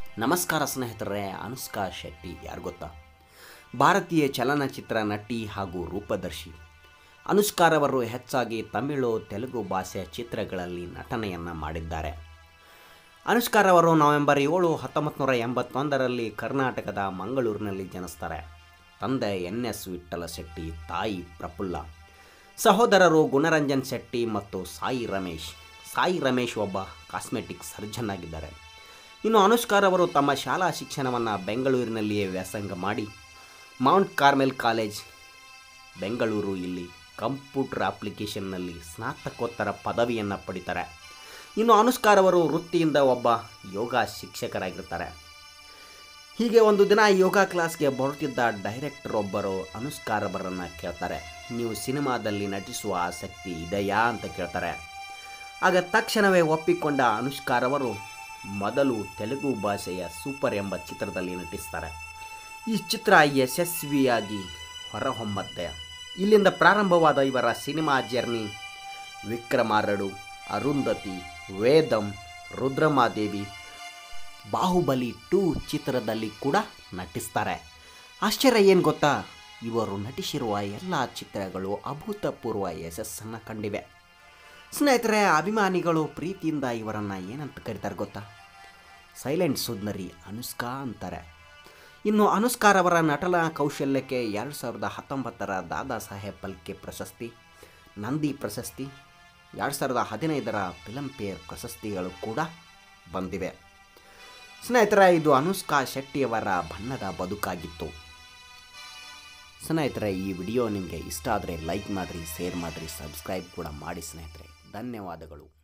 ನಮಸ್ಕಾರ ಸ್ನೇಹಿತರೆ ಅನುಷ್ಕಾ ಶೆಟ್ಟಿ ಯಾರು ಗೊತ್ತಾ ಭಾರತೀಯ ಚಲನಚಿತ್ರ ನಟಿ ಹಾಗೂ ರೂಪದರ್ಶಿ ಅನುಷ್ಕಾರವರು ಹೆಚ್ಚಾಗಿ ತಮಿಳು ತೆಲುಗು ಭಾಷೆಯ ಚಿತ್ರಗಳಲ್ಲಿ ನಟನೆಯನ್ನು ಮಾಡಿದ್ದಾರೆ ಅನುಷ್ಕಾರವರು ನವೆಂಬರ್ ಏಳು ಹತ್ತೊಂಬತ್ತು ನೂರ ಎಂಬತ್ತೊಂದರಲ್ಲಿ ಕರ್ನಾಟಕದ ಮಂಗಳೂರಿನಲ್ಲಿ ಜನಿಸ್ತಾರೆ ತಂದೆ ಎನ್ ಎಸ್ ವಿಠ್ಠಲ ಶೆಟ್ಟಿ ತಾಯಿ ಪ್ರಫುಲ್ಲ ಸಹೋದರರು ಗುಣರಂಜನ್ ಶೆಟ್ಟಿ ಮತ್ತು ಸಾಯಿ ರಮೇಶ್ ಸಾಯಿ ರಮೇಶ್ ಒಬ್ಬ ಕಾಸ್ಮೆಟಿಕ್ ಸರ್ಜನ್ ಆಗಿದ್ದಾರೆ ಇನ್ನು ಅನುಷ್ಕಾರವರು ತಮ್ಮ ಶಾಲಾ ಶಿಕ್ಷಣವನ್ನು ಬೆಂಗಳೂರಿನಲ್ಲಿಯೇ ವ್ಯಾಸಂಗ ಮಾಡಿ ಮೌಂಟ್ ಕಾರ್ಮೆಲ್ ಕಾಲೇಜ್ ಬೆಂಗಳೂರು ಇಲ್ಲಿ ಕಂಪ್ಯೂಟರ್ ಅಪ್ಲಿಕೇಶನ್ನಲ್ಲಿ ಸ್ನಾತಕೋತ್ತರ ಪದವಿಯನ್ನು ಪಡಿತಾರೆ ಇನ್ನು ಅನುಷ್ಕಾರ್ ಅವರು ವೃತ್ತಿಯಿಂದ ಒಬ್ಬ ಯೋಗ ಶಿಕ್ಷಕರಾಗಿರ್ತಾರೆ ಹೀಗೆ ಒಂದು ದಿನ ಯೋಗ ಕ್ಲಾಸ್ಗೆ ಬರುತ್ತಿದ್ದ ಡೈರೆಕ್ಟರ್ ಒಬ್ಬರು ಅನುಷ್ಕಾರ್ ಅವರನ್ನು ಕೇಳ್ತಾರೆ ನೀವು ಸಿನಿಮಾದಲ್ಲಿ ನಟಿಸುವ ಆಸಕ್ತಿ ಇದೆಯಾ ಅಂತ ಕೇಳ್ತಾರೆ ಆಗ ತಕ್ಷಣವೇ ಒಪ್ಪಿಕೊಂಡ ಅನುಷ್ಕಾರ್ ಅವರು ಮೊದಲು ತೆಲುಗು ಭಾಷೆಯ ಸೂಪರ್ ಎಂಬ ಚಿತ್ರದಲ್ಲಿ ನಟಿಸ್ತಾರೆ ಈ ಚಿತ್ರ ಯಶಸ್ವಿಯಾಗಿ ಹೊರಹೊಮ್ಮತ್ತೆ ಇಲ್ಲಿಂದ ಪ್ರಾರಂಭವಾದ ಇವರ cinema journey Vikramarkudu Arundhati Vedam Rudhramadevi Baahubali two ಚಿತ್ರದಲ್ಲಿ ಕೂಡ ನಟಿಸ್ತಾರೆ ಆಶ್ಚರ್ಯ ಏನು ಗೊತ್ತಾ ಇವರು ನಟಿಸಿರುವ ಎಲ್ಲ ಚಿತ್ರಗಳು ಅಭೂತಪೂರ್ವ ಯಶಸ್ಸನ್ನು ಕಂಡಿವೆ ಸ್ನೇಹಿತರೆ ಅಭಿಮಾನಿಗಳು ಪ್ರೀತಿಯಿಂದ ಇವರನ್ನು ಏನಂತ ಕರೀತಾರೆ ಗೊತ್ತಾ ಸೈಲೆಂಟ್ ಸುಂದರಿ ಅನುಷ್ಕಾ ಅಂತಾರೆ ಇನ್ನು ಅನುಷ್ಕಾರ್ ಅವರ ನಟನ ಕೌಶಲ್ಯಕ್ಕೆ ಎರಡು ಸಾವಿರದ ಹತ್ತೊಂಬತ್ತರ ದಾದಾ ಸಾಹೇಬ್ ಫಲ್ಕೆ ಪ್ರಶಸ್ತಿ ನಂದಿ ಪ್ರಶಸ್ತಿ ಎರಡು ಸಾವಿರದ ಹದಿನೈದರ ಫಿಲಂಫೇರ್ ಪ್ರಶಸ್ತಿಗಳು ಕೂಡ ಬಂದಿವೆ ಸ್ನೇಹಿತರೆ ಇದು ಅನುಷ್ಕಾ ಶೆಟ್ಟಿಯವರ ಬಣ್ಣದ ಬದುಕಾಗಿತ್ತು ಸ್ನೇಹಿತರೆ ಈ ವಿಡಿಯೋ ನಿಮಗೆ ಇಷ್ಟ ಆದರೆ ಲೈಕ್ ಮಾಡಿರಿ ಶೇರ್ ಮಾಡಿರಿ ಸಬ್ಸ್ಕ್ರೈಬ್ ಕೂಡ ಮಾಡಿ ಸ್ನೇಹಿತರೆ ಧನ್ಯವಾದಗಳು